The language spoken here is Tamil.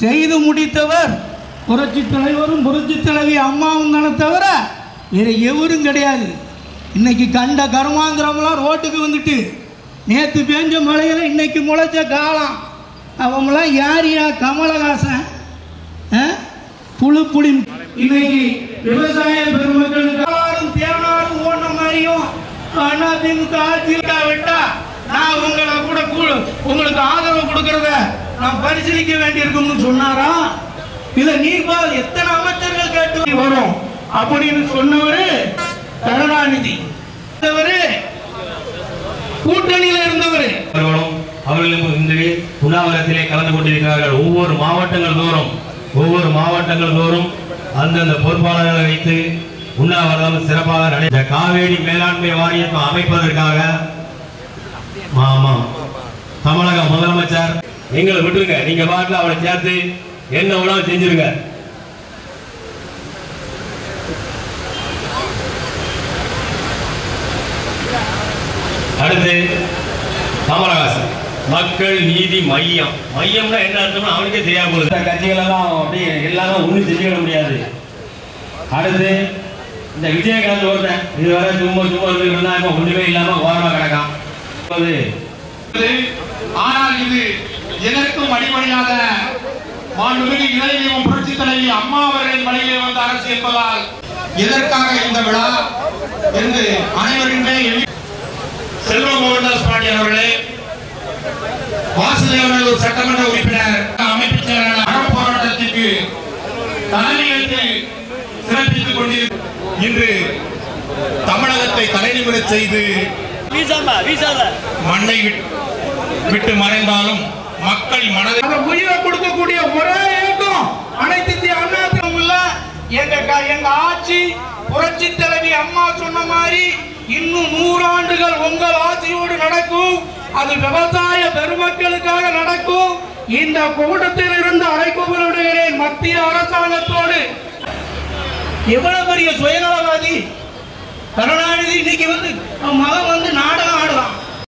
செய்து முடித்தவர் புரட்சி தலைவரும் புரட்சி தலைவி அம்மாவும் தானே தவிர வேறு எவரும் கிடையாது இன்னைக்கு கண்ட கருமாந்திரம்லாம் ரோட்டுக்கு வந்துட்டு நேற்று பேஞ்ச மழையில் இன்னைக்கு முளைச்ச காலம் அவங்களாம் யார் யா கமலஹாசன் ஆ? புழு புளி இன்னைக்கு விவசாய பெருமக்களுக்கு ஆளும் தேனாரும் ஓடின மாதிரியும் அண்ணா திமுக ஆட்சியில் விட்டா நான் உங்களை கூட கூ- உங்களுக்கு ஆதரவு கொடுக்கறத நான் பரிசீலிக்க வேண்டியிருக்கும்னு சொன்னாரா இல்ல நீ பார் எத்தனை அமைச்சர்கள் கேட்டு வரும் அப்படின்னு சொன்னவரு கருணாநிதி இருந்தவரு கூட்டணியில இருந்தவரு அவர்களும் அவர்களும் இந்த உண்ணாவிரத்திலே கலந்து கொண்டிருக்கிறார்கள் ஒவ்வொரு மாவட்டங்கள் தோறும் ஒவ்வொரு மாவட்டங்கள் தோறும் அந்தந்த பொறுப்பாளர்களை வைத்து உண்ணாவிரதம் சிறப்பாக நடை இந்த காவேரி மேலாண்மை வாரியத்தை அமைப்பதற்காக ஆமா தமிழக முதலமைச்சர் எங்களை விட்டுருங்க நீங்க பாட்டுல அவளை சேர்த்து என்ன வேணாலும் செஞ்சிருங்க அடுத்து கமலஹாசன் மக்கள் நீதி மையம் மையம்னா என்ன அர்த்தம்னு அவனுக்கே தெரியாம போகுது இந்த கட்சிகள் எல்லாம் அப்படியே எல்லாமே ஒன்றும் செஞ்சுக்க முடியாது அடுத்து இந்த விஜயகாந்த் ஒருத்தன் இதுவரை சும்மா சும்மா இருந்துட்டு இருந்தா இப்போ ஒன்றுமே இல்லாம ஓரமா கிடக்கான் அது ஆனால் இது எதற்கும் அடிப்படையாக மாண்புமிகு இளைஞரும் புரட்சி தலைவி அம்மா அவர்களின் வழியிலே வந்த அரசு என்பதால் எதற்காக இந்த விழா என்று அனைவருமே எண்ணி- செல்வம் மோகன்தாஸ் பாண்டியன் அவர்களே வாசுதேவநல்லூர் சட்டமன்ற உறுப்பினர் அமைப்பு செயலாளர் அறம் போராட்டத்திற்கு தலைமையேற்று சிறப்பித்துக் கொண்டிருக்கும் இன்று தமிழகத்தை தலைநிமிரச் செய்து மண்ணை விட்டு விட்டு மறைந்தாலும் மக்கள் மனதை அந்த உயிரை கொடுக்கக்கூடிய ஒரே இயக்கம் அனைத்து இந்திய அண்ணா திமுக எங்க க- எங்க ஆட்சி புரட்சி தலைவி அம்மா சொன்ன மாதிரி இன்னும் நூறாண்டுகள் உங்கள் ஆட்சியோடு நடக்கும் அது விவசாய பெருமக்களுக்காக நடக்கும் இந்த கூட்டத்தில் இருந்து அழைப்பு விடுகிறேன் மத்திய அரசாங்கத்தோடு எவ்வளவு பெரிய சுயநலவாதி கருணாநிதி இன்னைக்கு வந்து அவன் மகன் வந்து நாடகம் ஆடுறான்